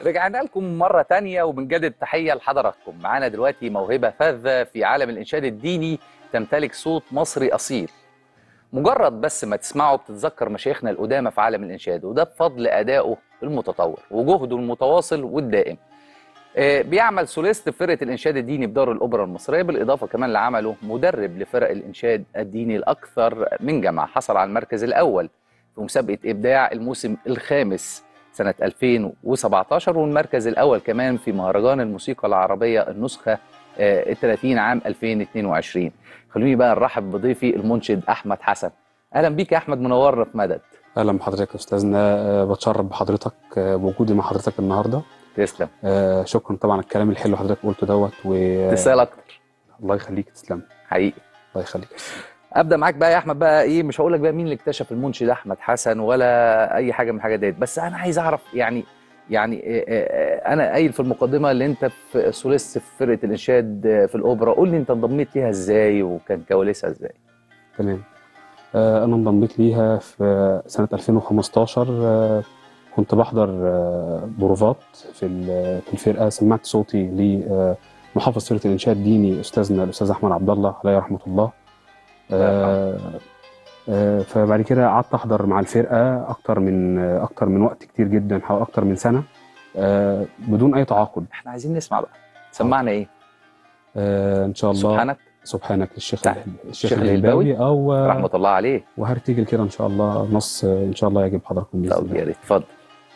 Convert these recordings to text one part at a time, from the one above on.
رجعنا لكم مرة تانية وبنجدد تحية لحضراتكم معانا دلوقتي موهبة فذة في عالم الإنشاد الديني تمتلك صوت مصري أصيل مجرد بس ما تسمعه بتتذكر مشايخنا القدامى في عالم الإنشاد وده بفضل أدائه المتطور وجهده المتواصل والدائم آه، بيعمل سوليست في فرقة الإنشاد الديني بدار الأوبرا المصرية بالإضافة كمان لعمله مدرب لفرق الإنشاد الديني الأكثر من جامعة حصل على المركز الأول في مسابقة إبداع الموسم الخامس سنة 2017 والمركز الأول كمان في مهرجان الموسيقى العربية النسخة آه، ال 30 عام 2022 خلوني بقى نرحب بضيفي المنشد أحمد حسن أهلا بيك يا أحمد منورنا في مدد اهلا بحضرتك يا استاذنا آه، بتشرف بحضرتك آه، بوجودي مع حضرتك النهارده تسلم آه، شكرا طبعا على الكلام الحلو اللي حضرتك قلته دوت والله تسأل أكتر يخليك تسلم حقيقي الله يخليك ابدا معاك بقى يا احمد بقى ايه مش هقول لك بقى مين اللي اكتشف المنشد احمد حسن ولا اي حاجه من الحاجات ديت بس انا عايز اعرف يعني يعني آه، آه، انا قايل في المقدمه اللي انت في سوليست في فرقه الانشاد آه، في الاوبرا قول لي انت انضميت ليها ازاي وكان كواليسها ازاي تمام آه، انا انضميت ليها في سنه 2015 آه، كنت بحضر آه، بروفات في ال- في الفرقه سمعت صوتي لمحافظ فرقه الانشاد الديني استاذنا الاستاذ احمد عبد الله عليه رحمه الله آه، آه، فبعد كده قعدت احضر مع الفرقه اكتر من آه، اكتر من وقت كتير جدا حوالي اكتر من سنه آه، بدون اي تعاقد احنا عايزين نسمع بقى سمعنا ايه آه، ان شاء الله سبحانك سبحانك للشيخ بتاع الهلباوي- الشيخ الشيخ الهلباوي. الهلباوي او رحمه الله عليه وهرتجل كده ان شاء الله نص آه، ان شاء الله يعجب حضراتكم باذن طب الله يا ريت اتفضل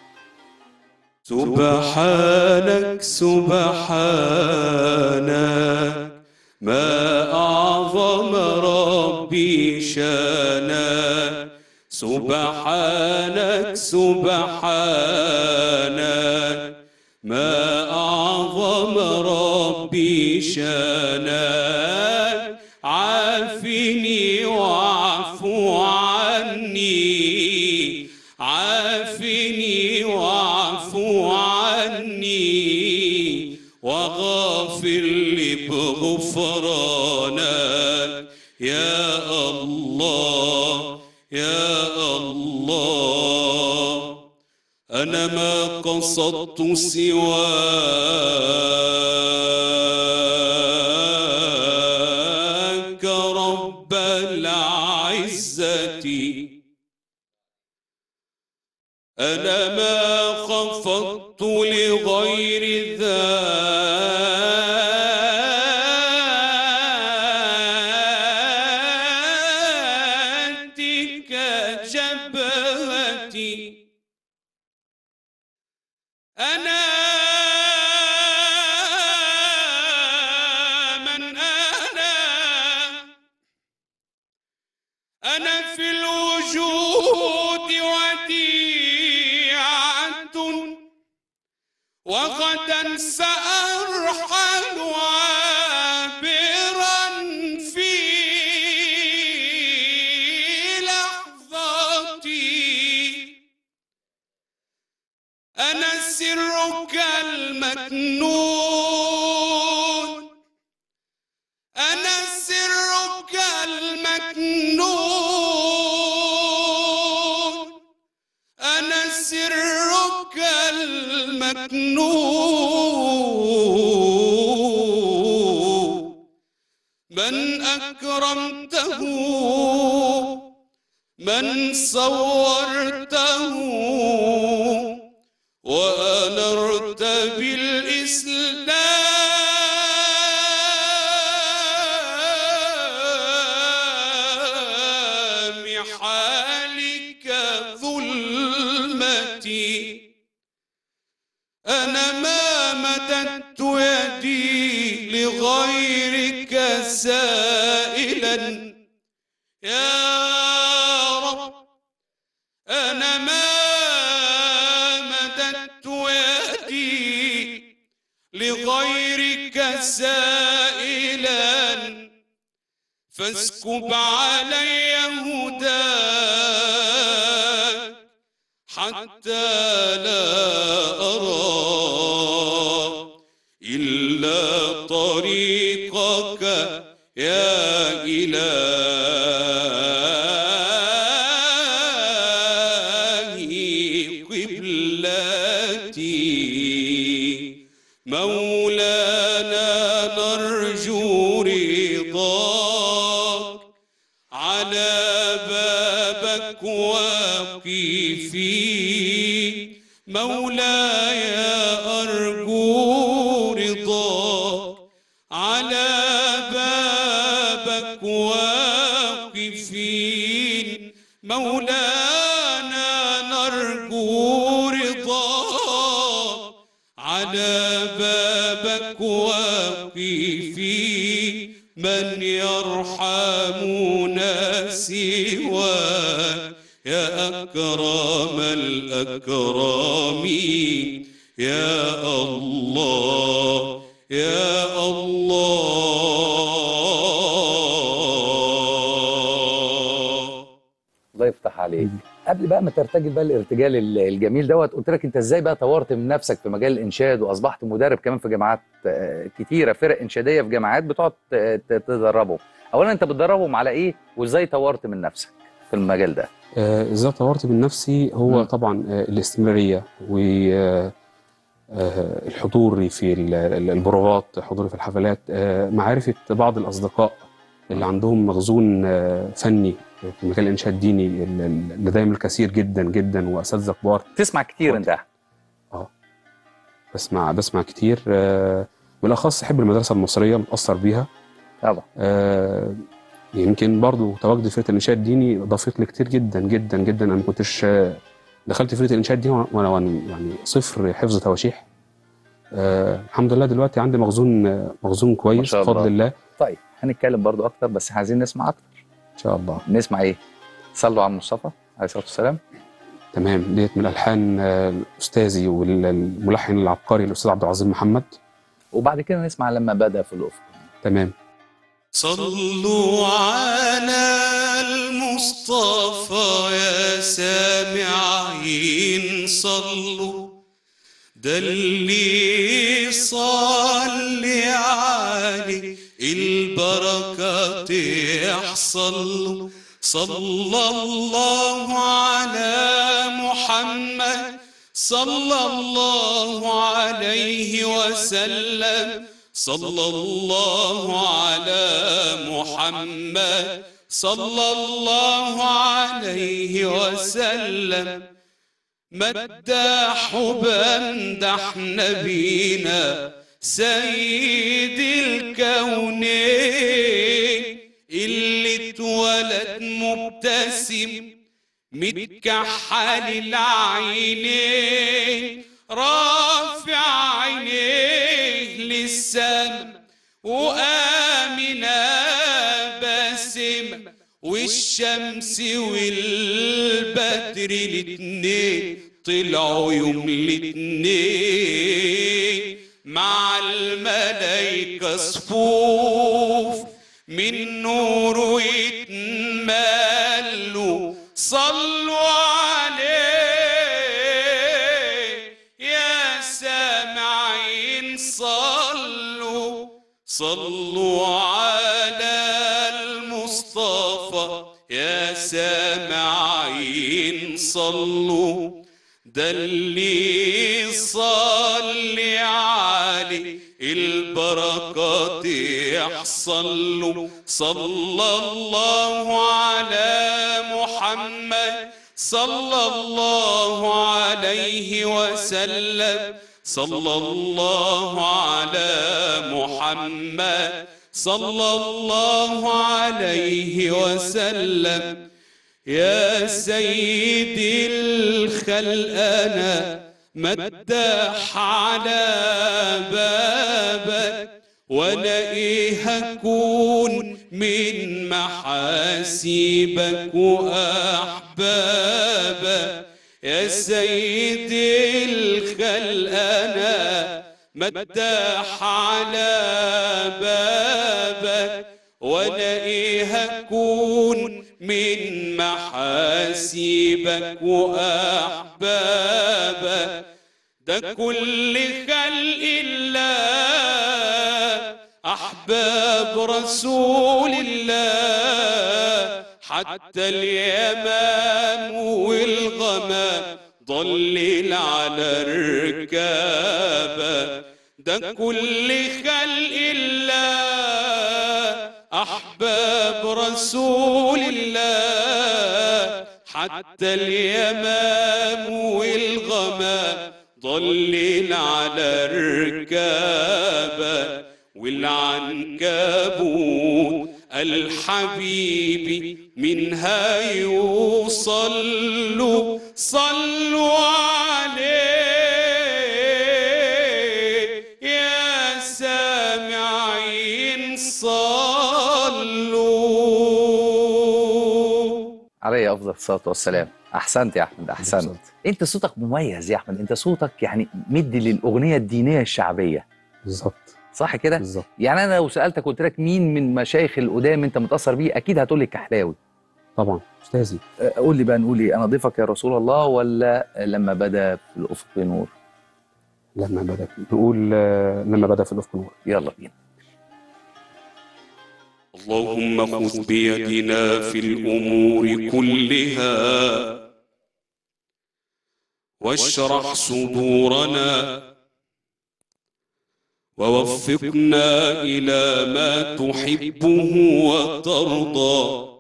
سبحانك سبحانك ما أعظم ربي شانك سبحانك سبحانك ما أعظم ربي شانك عافني واعفو عني عافني واعفو عني وغافر لي بغفرانك يا الله يا الله أنا ما قصدت سواك رب العزة أنا ما خفضت لغير ذاتك جبهتي أنا من أنا أنا في الوجود وديعة وغدا سأرحل عابرا في لحظتي أنا سرك المكنون أنا سرك المكنون أنا سرك المكنون من أكرمته من صورته وأنرت بالإسلام حالك ظلمتي أنا ما مددت يدي لغيرك سائلا يا رب أنا ما مددت يدي لغيرك سائلا فاسكب علي هداك حتى لا أرى إلا طريقك يا إلهي قبلتي على بابك واقفين مولاي أرجو رضاك على بابك واقفين مولانا نرجو رضاك على بابك واقفين من يرحمنا سواك يا أكرم الأكرمين يا الله يا الله الله يفتح عليك قبل بقى ما ترتجل بقى الارتجال ال- الجميل دوت قلت لك انت ازاي بقى طورت من نفسك في مجال الانشاد واصبحت مدرب كمان في جامعات آه، كتيره فرق انشاديه في جامعات بتقعد ت- ت- تدربهم اولا انت بتدربهم على ايه وازاي طورت من نفسك في المجال ده آه، ازاي طورت من نفسي هو مم. طبعا آه، الاستمراريه و آه، آه، الحضور في ال- ال- البروفات حضوري في الحفلات آه، معرفه بعض الاصدقاء اللي عندهم مخزون آه، فني في مجال الانشاد الديني ال- ال- لديهم الكثير جدا جدا واساتذه كبار تسمع كتير كنت. انت بسمع بسمع كتير آه، بالاخص احب المدرسه المصريه متاثر بيها طبعا آه، يمكن برضو تواجدي في فرقه الانشاد الديني ضافت لي كتير جدا جدا جدا انا ما كنتش آه، دخلت فرقه الانشاد دي وانا وأنا يعني صفر حفظ تواشيح آه الحمد لله دلوقتي عندي مخزون آه، مخزون كويس شاء بفضل الله. الله طيب هنتكلم برضو اكتر بس عايزين نسمع اكتر ان شاء الله نسمع ايه صلوا على المصطفى عليه الصلاه والسلام تمام ديت من الحان آه، استاذي والملحن العبقري الاستاذ عبد العظيم محمد وبعد كده نسمع لما بدا في الافق تمام صلوا على المصطفى يا سامعين صلوا ده اللي صلي عليه البركة تحصل له صلى الله على محمد صلى الله عليه وسلم صلى الله على محمد صلى الله عليه وسلم مداح بمدح نبينا سيد الكونين اللي اتولد مبتسم متكحل العينين رافع عينيه للسما وآمنة باسمة والشمس والبدر الاتنين طلعوا يوم الاتنين مع الملايكة صفوف من نور يتملوا صلوا عليه يا سامعين صلوا صلوا على المصطفى يا سامعين صلوا ده اللي صلي عليه البركات يحصل له صلى الله على محمد صلى الله عليه وسلم صلى الله على محمد صلى الله عليه وسلم يا سيدي الخلق أنا مداح على بابك ولا إيه هكون من محاسيبك وأحبابك يا سيدي الخلق أنا مداح على بابك ولا إيه هكون من محاسيبك وأحبابك ده كل خلق الله أحباب رسول الله حتى اليمام والغمام ضلل على الركابة ده كل خلق الله أحباب رسول الله حتى اليمام والغمام ضلل على الركابة والعنكبوت الحبيب منها يوصل له صلوا عليه يا سامعين صلوا عليه افضل الصلاه والسلام احسنت يا احمد احسنت أحسنت. انت صوتك مميز يا احمد انت صوتك يعني مدي للاغنيه الدينيه الشعبيه بالظبط صح كده بالظبط يعني انا لو سالتك قلت لك مين من مشايخ القدام انت متاثر بيه اكيد هتقول لي الكحلاوي طبعا استاذي أه، قول لي بقى نقول ايه انا ضيفك يا رسول الله ولا لما بدا في الافق نور لما بدا نقول آه، لما بدا في الافق نور يلا بينا اللهم خذ بيدنا في الأمور كلها واشرح صدورنا ووفقنا إلى ما تحبه وترضى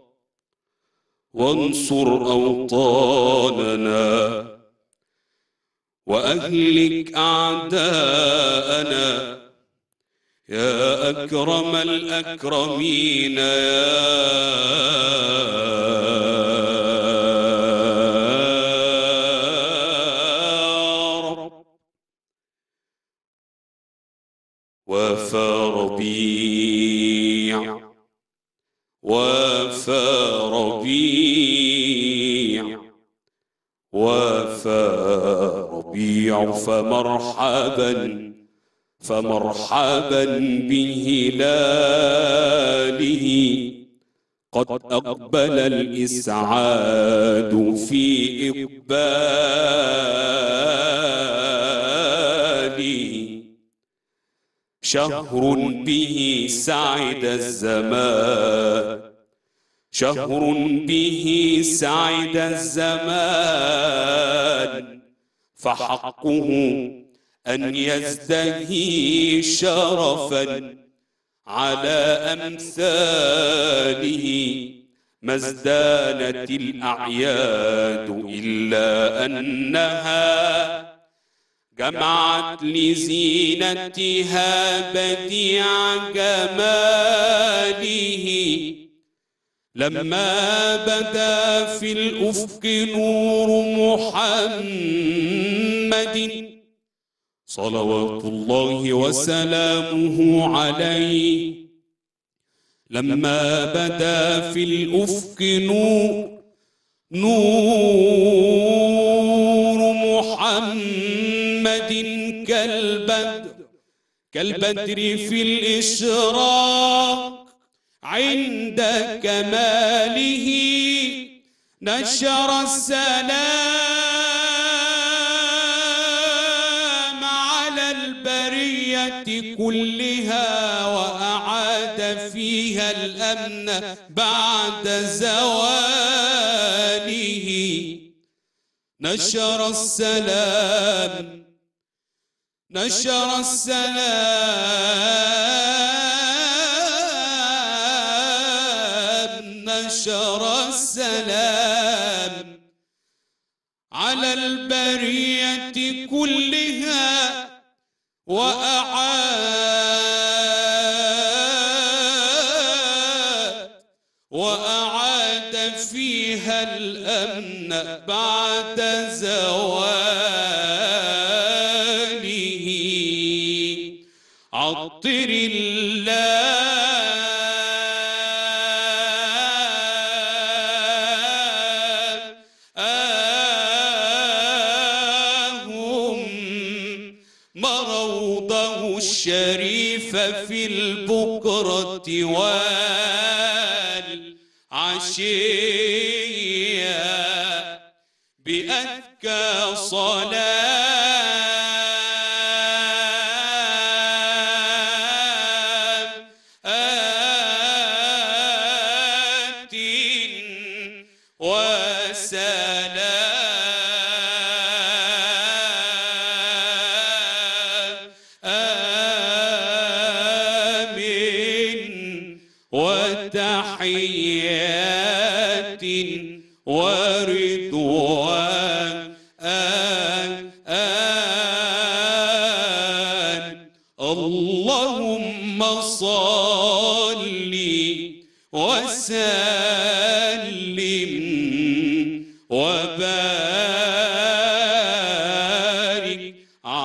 وانصر أوطاننا وأهلك أعداءنا يا أكرم الأكرمين يا رب وفى ربيع وفى ربيع وفى ربيع فمرحبا فمرحبا بهلاله قد أقبل الإسعاد في إقباله شهر به سعد الزمان شهر به سعد الزمان فحقه أن يزدهي شرفا على أمثاله ما ازدانت الأعياد إلا أنها جمعت لزينتها بديع جماله لما بدا في الأفق نور محمد صلوات الله وسلامه عليه لما بدا في الأفق نور نور محمد كالبدر كالبدر في الإشراق عند كماله نشر السلام على البرية كلها وأعاد فيها الأمن بعد زواله نشر السلام نشر السلام نشر السلام على البرية كلها وأعاد وأعاد فيها الأمن بعد زواله عطر الله آهم مروضه الشريف في البكرة والعشية بأذكى صلاة آت وسلام آمين آيات ورضوان آن آن اللهم صل وسلم وبارك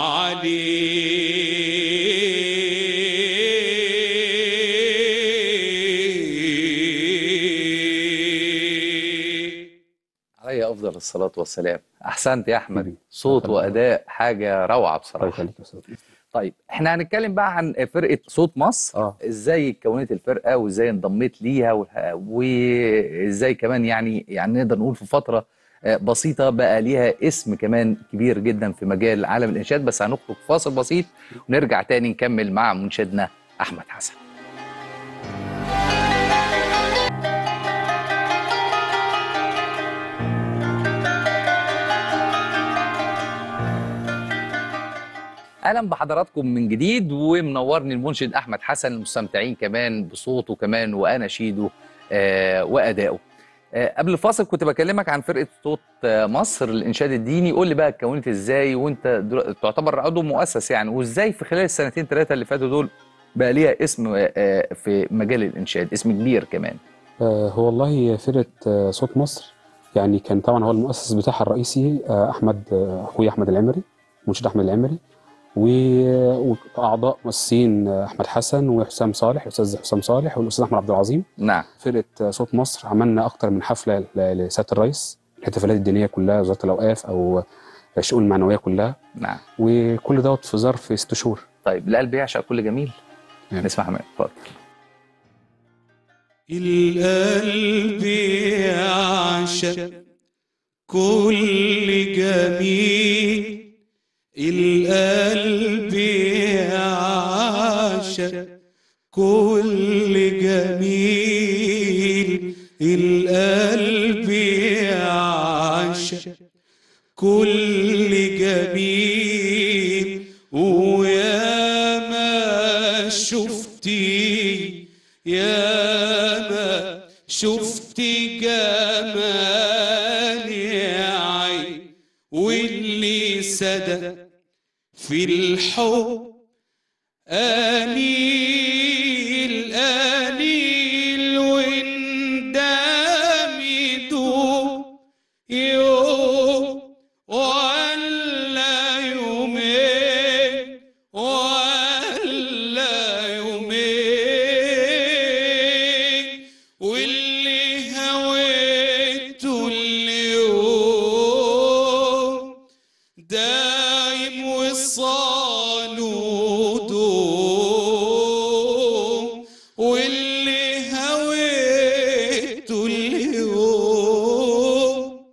عليه علي افضل الصلاه والسلام احسنت يا احمد حبيبي. صوت شكراً. واداء حاجه روعه الله بصراحه يخليك يا استاذ طيب احنا هنتكلم بقى عن فرقه صوت مصر اه ازاي اتكونت الفرقه وازاي انضميت ليها وه- وازاي كمان يعني يعني نقدر نقول في فتره آه، بسيطه بقى ليها اسم كمان كبير جدا في مجال عالم الانشاد بس هنخرج فاصل بسيط ونرجع تاني نكمل مع منشدنا احمد حسن اهلا بحضراتكم من جديد ومنورني المنشد احمد حسن المستمتعين كمان بصوته كمان واناشيده آه وادائه آه قبل الفاصل كنت بكلمك عن فرقه صوت آه مصر الانشاد الديني قول لي بقى اتكونت ازاي وانت دل- تعتبر عضو مؤسس يعني وازاي في خلال السنتين ثلاثه اللي فاتوا دول بقى ليها اسم آه في مجال الانشاد اسم كبير كمان آه، هو والله فرقة آه، صوت مصر يعني كان طبعا هو المؤسس بتاعها الرئيسي آه، أحمد آه، أخوي أحمد العمري منشد أحمد العمري و- وأعضاء مؤسسين آه، أحمد حسن وحسام صالح الأستاذ حسام صالح والأستاذ أحمد عبد العظيم نعم فرقة آه، صوت مصر عملنا أكتر من حفلة ل- لسيادة الرئيس الاحتفالات الدينية كلها وزارة الأوقاف أو الشؤون المعنوية كلها نعم وكل دوت في ظرف ست شهور طيب القلب يعشق كل جميل نعم. نسمع حماد اتفضل القلب يعشق كل جميل القلب يعشق كل جميل القلب يعشق كل جميل ويا ما شفتي يا ما شفتي جمال يا عين واللي سدى في الحب قليل قليل وندم يدوب يوم ولا يومين ولا يومين واللي هويته اليوم دايم وصال ودوم واللي هويته اليوم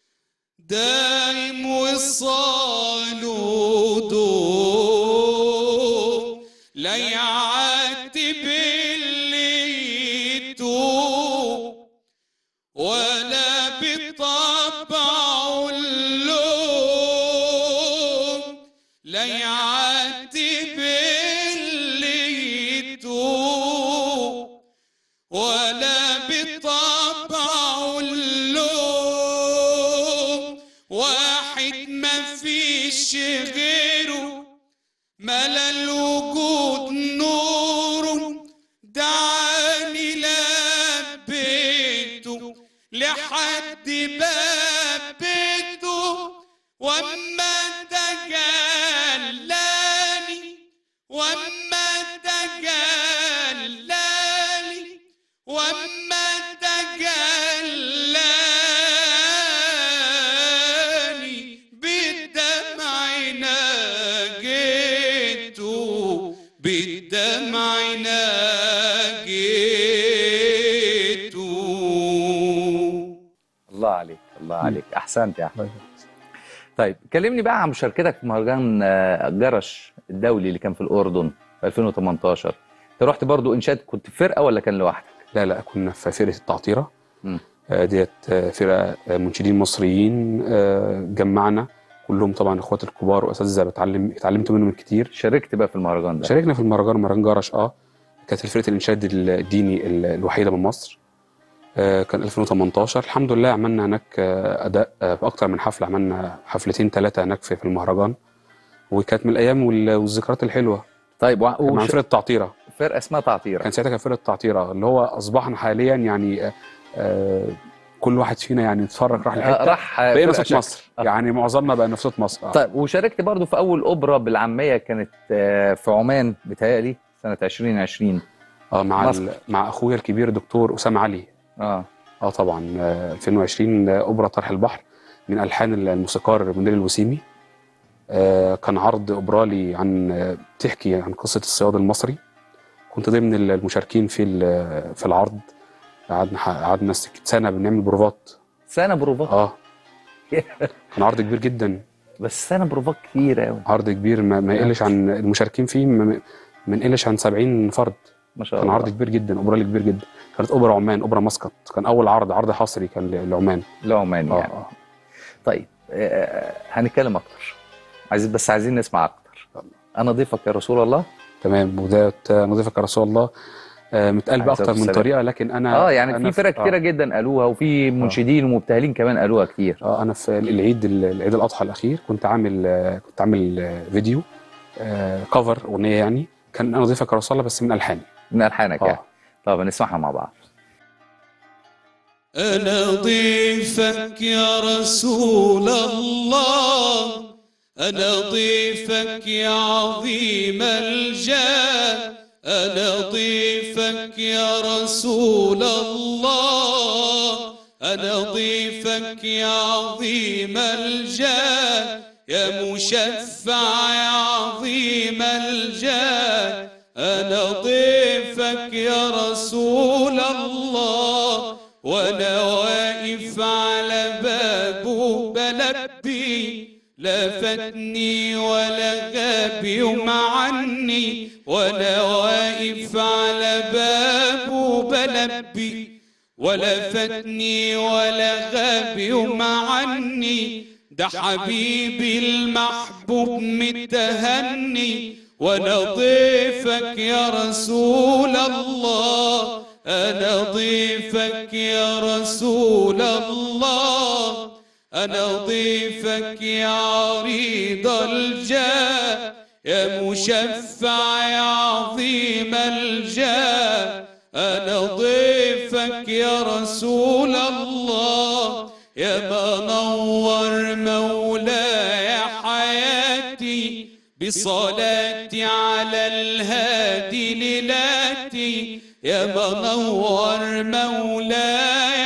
دايم وصال ودوم لا يعاتب اللي يتوب ولا بطبعه اللوم لا يعاتب اللي يتوب ولا بطبعه اللوم واحد ما فيش غيره ملا الوجود نور دعاني لبيته لحد باب بيته واما تجلاني واما تجلاني واما تجلاني بالدمع ناجيته بالدمع ناجيته الله عليك الله عليك احسنت يا احمد طيب كلمني بقى عن مشاركتك في مهرجان آه، جرش الدولي اللي كان في الاردن في 2018 انت رحت برضو انشاد كنت في فرقه ولا كان لوحدك لا لا كنا في فرقة التعطيرة مم. آه، ديت آه، فرقة آه، منشدين مصريين آه، جمعنا كلهم طبعا اخوات الكبار واساتذه بتعلم اتعلمت منهم كتير شاركت بقى في المهرجان ده شاركنا في المهرجان مهرجان جرش اه كانت فرقه الانشاد الديني ال- الوحيده من مصر آه، كان 2018 الحمد لله عملنا هناك آه، اداء آه، في اكتر من حفله عملنا حفلتين ثلاثه هناك في في المهرجان وكانت من الايام وال- والذكريات الحلوه طيب كان مع وش... فرقه تعطيره فرقه اسمها تعطيره كان ساعتها كان فرقه تعطيره اللي هو اصبحنا حاليا يعني آه، آه، كل واحد فينا يعني اتفرج راح آه، لحته راح بقينا فرقة صوت شكل. مصر آه. يعني معظمنا بقى في صوت مصر آه. طيب وشاركت برضو في اول اوبرا بالعاميه كانت آه، في عمان بتهيألي سنه 2020 اه مع مصر. ال- مع اخويا الكبير دكتور اسامه علي اه اه طبعا آه، 2020 آه، اوبرا طرح البحر من الحان الموسيقار منير الوسيمي آه، كان عرض اوبرالي عن آه، بتحكي عن قصه الصياد المصري كنت ضمن المشاركين في ال- في العرض قعدنا قعدنا سكت سنه بنعمل بروفات سنه بروفات اه كان عرض كبير جدا بس سنه بروفات كتير قوي عرض كبير ما, ما يقلش عن المشاركين فيه ما ما يقلش عن 70 فرد ما شاء كان الله عرض كبير جدا اوبرالي كبير جدا كانت اوبرا عمان اوبرا مسقط كان اول عرض عرض حصري كان ل- لعمان لعمان اه يعني اه طيب آه، هنتكلم اكتر عايزين بس عايزين نسمع اكتر انا ضيفك يا رسول الله تمام وده نضيفك يا رسول الله آه، متقال عليه باكتر الصلاة من والسلام. طريقه لكن انا اه يعني أنا في فرق كتيره آه جدا قالوها وفي منشدين ومبتهلين كمان قالوها كتير اه انا في العيد العيد الاضحى الاخير كنت عامل آه، كنت عامل آه، فيديو آه، كفر اغنيه يعني كان انا ضيفك يا رسول الله بس من الحاني من الحانك يعني اه طب نسمعها مع بعض أنا ضيفك يا رسول الله أنا ضيفك يا عظيم الجاه أنا ضيفك يا رسول الله أنا ضيفك يا عظيم الجاه يا مشفع يا عظيم الجاه أنا ضيفك يا رسول الله وأنا واقف على بابه بلبي لفتني ولا غاب يوم عني وأنا واقف على بابه بلبي ولا فتني ولا غاب يوم عني ده حبيبي المحبوب متهني وانا ضيفك يا رسول الله انا ضيفك يا رسول الله انا ضيفك يا عريض الجاه يا مشفع يا عظيم الجاه أنا ضيفك يا رسول الله يا منور مولاي حياتي بصلاتي على الهادي ليلاتي يا منور مولاي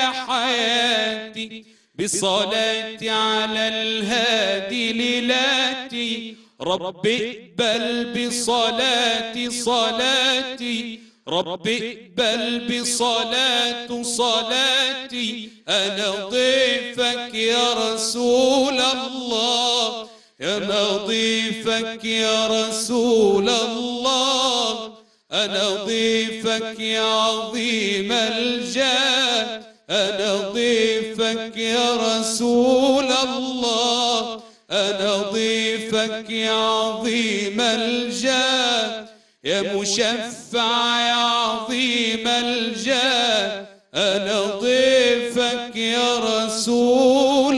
حياتي بصلاتي على الهادي ليلاتي رب اقبل بصلاتي صلاتي رب اقبل بصلاة صلاتي أنا ضيفك يا رسول الله أنا ضيفك يا رسول الله أنا ضيفك يا عظيم الجاه أنا ضيفك يا رسول الله أنا ضيفك يا عظيم الجاه يا مشفع يا عظيم الجاه أنا ضيفك يا رسول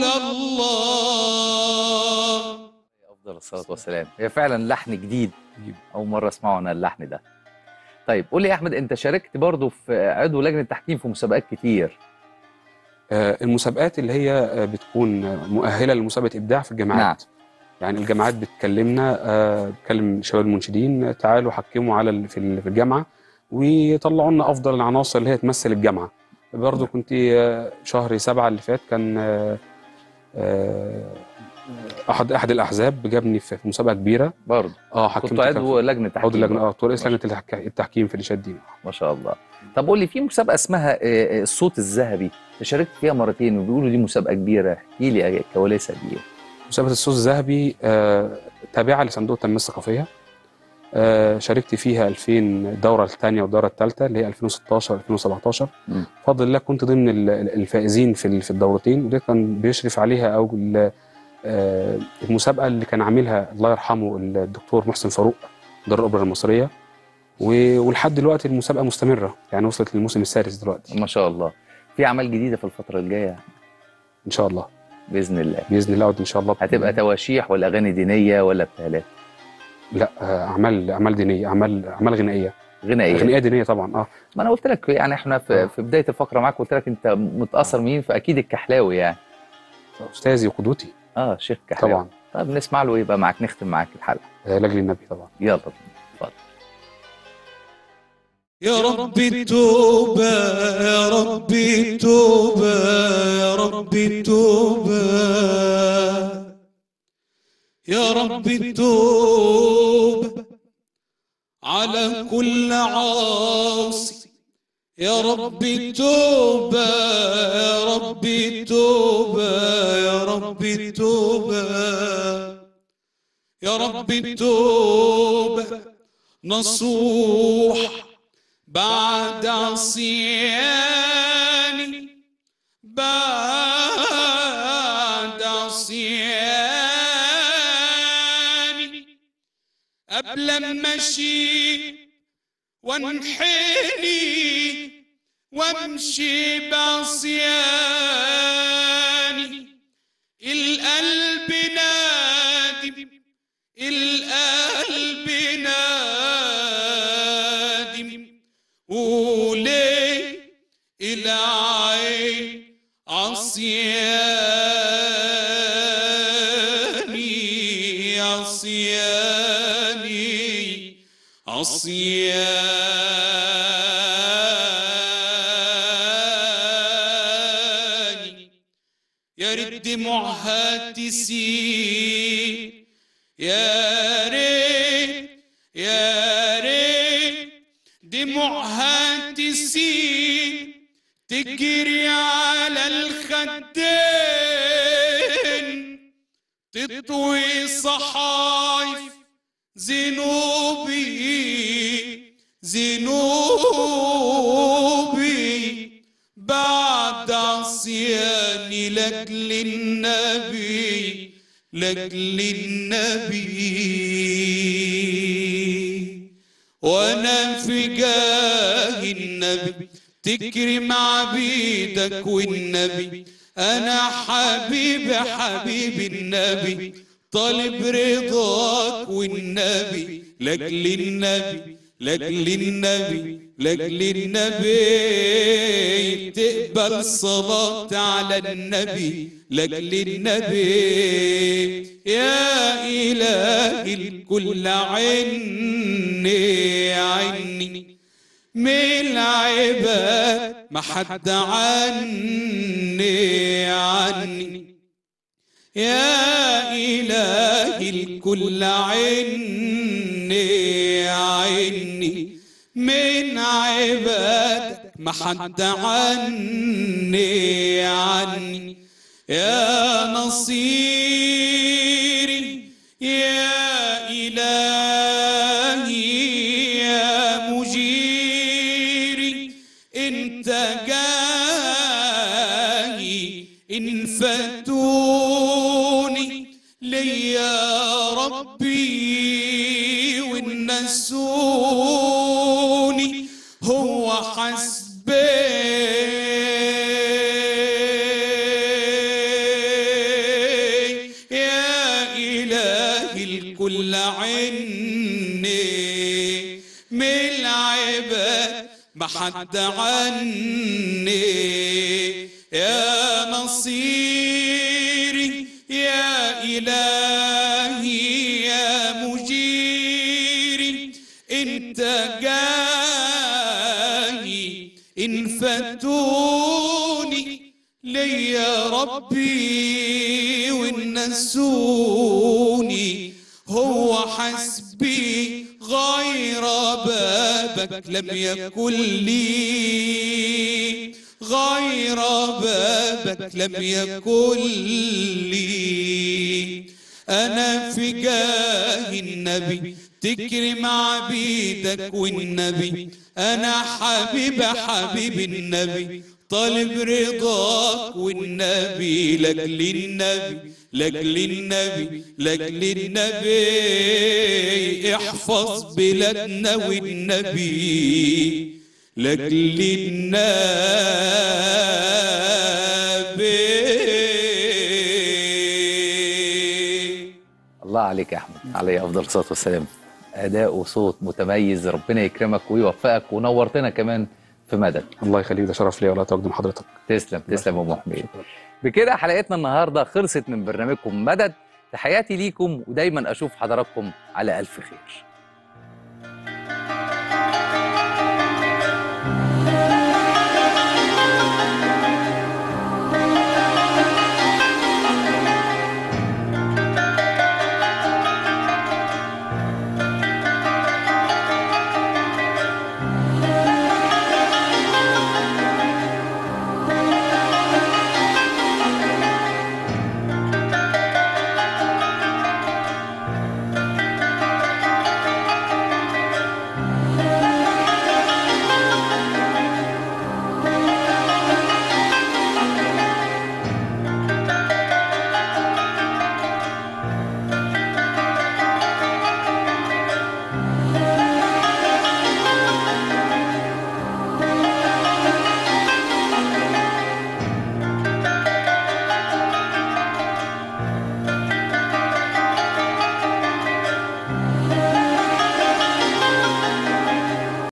الله افضل الصلاه والسلام هي فعلا لحن جديد اول مره اسمعه انا اللحن ده طيب قول لي يا احمد انت شاركت برضو في عضو لجنه تحكيم في مسابقات كتير آه، المسابقات اللي هي آه، بتكون مؤهله لمسابقه ابداع في الجامعات نعم. يعني الجامعات بتكلمنا آه، بتكلم شباب المنشدين آه، تعالوا حكموا على ال- في ال- في الجامعه ويطلعوا لنا افضل العناصر اللي هي تمثل الجامعه برضه نعم. كنت آه، شهر سبعة اللي فات كان آه، آه، احد احد الاحزاب جابني في في مسابقه كبيره برضو اه حكمت كنت كان عضو في- لجنه تحكيم عضو لجنه برضو. اه كنت رئيس ما لجنه التحك- التحكيم في الانشاد الديني ما شاء الله طب قول لي في مسابقه اسمها آه، آه، الصوت الذهبي انت شاركت فيها مرتين وبيقولوا دي مسابقه كبيره احكي لي كواليسها دي مسابقة الصوت الذهبي آه، تابعة لصندوق التنمية الثقافية آه، شاركت فيها 2000 الدورة الثانية والدورة الثالثة اللي هي 2016 2017 مم. بفضل الله كنت ضمن ال- ال- الفائزين في ال- في الدورتين وده كان بيشرف عليها أو ال- آه، المسابقة اللي كان عاملها الله يرحمه الدكتور محسن فاروق مدير الأوبرا المصرية و- ولحد دلوقتي المسابقة مستمرة يعني وصلت للموسم السادس دلوقتي ما شاء الله في اعمال جديده في الفتره الجايه ان شاء الله باذن الله باذن الله أقعد ان شاء الله هتبقى تواشيح ولا اغاني دينيه ولا ابتهالات لا آه، اعمال اعمال دينيه اعمال اعمال غنائيه غنائيه غنائيه دينيه طبعا اه ما انا قلت لك يعني احنا آه. في, في بدايه الفقره معاك قلت لك انت متاثر مين فاكيد الكحلاوي يعني استاذي وقدوتي اه شيخ كحلاوي طبعا طب نسمع له يبقى معاك نختم معاك الحلقه آه، لاجل النبي طبعا يلا بينا. اتفضل يا ربي توبة يا ربي توبة يا ربي توبة يا ربي توبة على كل عاصي يا ربي توبة يا ربي توبة يا ربي توبة يا ربي توبة نصوح بعد عصياني بعد عصياني قبل ما امشي وانحني وامشي بعصياني القلب نادم القلب نادم وليه العين عصياني عصياني عصياني يا ريت دموعها تسيل يا ريت يا ريت دموعها تسيل تجري على الخدين تطوي صحايف ذنوبي ذنوبي بعد عصياني لاجل النبي لاجل النبي وانا في جاه النبي تكرم عبيدك والنبي انا حبيب حبيب النبي طالب رضاك والنبي لاجل النبي لاجل النبي لاجل النبي تقبل صلاة على النبي لاجل النبي يا إله الكل عني عني من العباد ما حد عني عني يا إله الكل عني عني من عبادك ما حد عني عني يا نصيري يا إلهي يا مجيري انت جاي ان فاتوني ليا ربي والنسوني هو حسبي يا إله الكل عني من العباد ما حد عني يا نصيري يا إلهي يا مجيري انت جاي ان فاتوني ليا ربي والنسوني هو حسبي غير بابك لم يكن لي غير بابك لم يكن لي أنا في جاه النبي تكرم عبيدك والنبي أنا حبيب حبيب النبي طالب رضاك والنبي لاجل النبي لاجل النبي لاجل النبي احفظ بلادنا والنبي لأجل النبي الله عليك يا احمد عليه افضل الصلاه والسلام اداء وصوت متميز ربنا يكرمك ويوفقك ونورتنا كمان في مدد الله يخليك ده شرف ليا ولا تقدم حضرتك تسلم تسلم يا ام حميد بكده حلقتنا النهارده خلصت من برنامجكم مدد تحياتي ليكم ودايما اشوف حضراتكم على الف خير